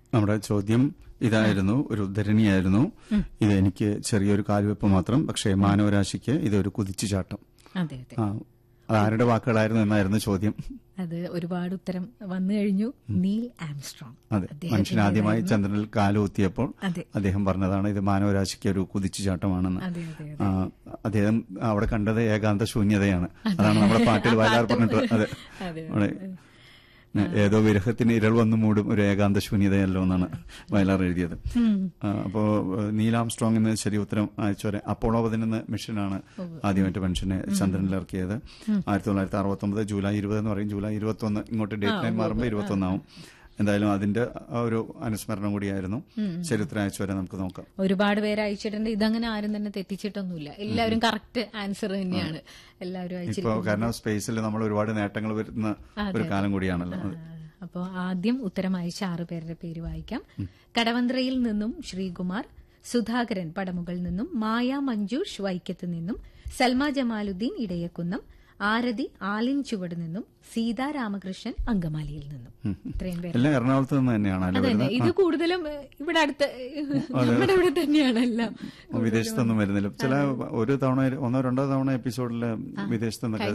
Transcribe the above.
നമ്മുടെ ചോദ്യം ഇതായിരുന്നു ഒരു ഉദ്ധരണിയായിരുന്നു ഇത് എനിക്ക് ചെറിയൊരു കാൽവെപ്പ് മാത്രം പക്ഷേ മാനവരാശിക്ക് ഇതൊരു കുതിച്ചുചാട്ടം അതെ അതെ ആ അത് ആരുടെ വാക്കുകളായിരുന്നു എന്നായിരുന്നു ചോദ്യം അത് ഒരുപാട് ഉത്തരം വന്നു കഴിഞ്ഞു നീൽ ആംസ്ട്രോങ് അതെ മനുഷ്യൻ ആദ്യമായി ചന്ദ്രനിൽ കാലുകുത്തിയപ്പോൾ അതെ അദ്ദേഹം പറഞ്ഞതാണ് ഇത് മാനവരാശിക്ക് ഒരു കുതിച്ചുചാട്ടമാണെന്ന് അതെ അതെ ആ, അദ്ദേഹം അവിടെ കണ്ടത് ഏകാന്ത ശൂന്യതയാണ് അതാണ് നമ്മുടെ പാട്ടിൽ വയലാർ പറഞ്ഞിട്ട് അതെ അതെ അവിടെ ഏതോ വിരഹത്തിന് ഇരൾ വന്നു മൂടും ഒരു ഏകാന്ത ശൂന്യതയല്ലോ എന്നാണ് വയലാർ എഴുതിയത് ആ, അപ്പോ ഏഹ്, നീൽ ആംസ്ട്രോങ്ങിന് ശരി ഉത്തരം അയച്ചവരെ അപ്പോളോ പതിനൊന്ന് മിഷനാണ് ആദ്യമായിട്ട് മനുഷ്യനെ ചന്ദ്രനിൽ ഇറക്കിയത് ആയിരത്തി തൊള്ളായിരത്തി അറുപത്തി ഒമ്പത് ജൂലൈ ഇരുപത് എന്ന് പറയും ജൂലൈ ഇരുപത്തി ഒന്ന് ഇങ്ങോട്ട് ഡേറ്റ് ലൈൻ മാറുമ്പോൾ ഇരുപത്തി ഒന്നാവും എന്തായാലും അതിന്റെ ആ ഒരു അനുസ്മരണം കൂടിയായിരുന്നു ശരി ഉത്തരം അയച്ചവരെ നമുക്ക് നോക്കാം ഒരുപാട് പേര് അയച്ചിട്ടുണ്ട് ഇതങ്ങനെ ആരും തന്നെ തെറ്റിച്ചിട്ടൊന്നുമില്ല എല്ലാവരും കറക്റ്റ് ആൻസർ തന്നെയാണ് എല്ലാവരും ഇപ്പോ അയച്ചിരിക്കുന്നത് കാരണം സ്പേസിൽ നമ്മൾ ഒരുപാട് നേട്ടങ്ങൾ വരുന്ന ഒരു കാലം കൂടിയാണല്ലോ അത്. അപ്പോൾ ആദ്യം ഉത്തരം അയച്ച ആറ് പേരുടെ പേര് വായിക്കാം കടവന്ത്രയിൽ നിന്നും ശ്രീകുമാർ സുധാകരൻ പടമുകളിൽ നിന്നും മായ മഞ്ജുഷ് വൈക്കത്ത് നിന്നും സൽമ ജമാലുദ്ദീൻ ഇടയക്കുന്നം ആരതി ആലിൻ ചുവട് നിന്നും സീതാ രാമകൃഷ്ണൻ അങ്കമാലിയിൽ നിന്നും ഇത്രയും പേര് എല്ലാം എറണാകുളത്ത് നിന്ന് തന്നെയാണല്ലോ അതന്നെ വരുന്നത് ഇത് കൂടുതലും ഏഹ്, ഇവിടെ അടുത്ത് നമ്മുടെ ഇവിടെ തന്നെയാണ് എല്ലാം വിദേശത്തൊന്നും വരുന്നില്ല ചില ഒരു തവണ ഒന്നോ രണ്ടോ തവണ എപ്പിസോഡിൽ വിദേശത്ത് നിന്നൊക്കെ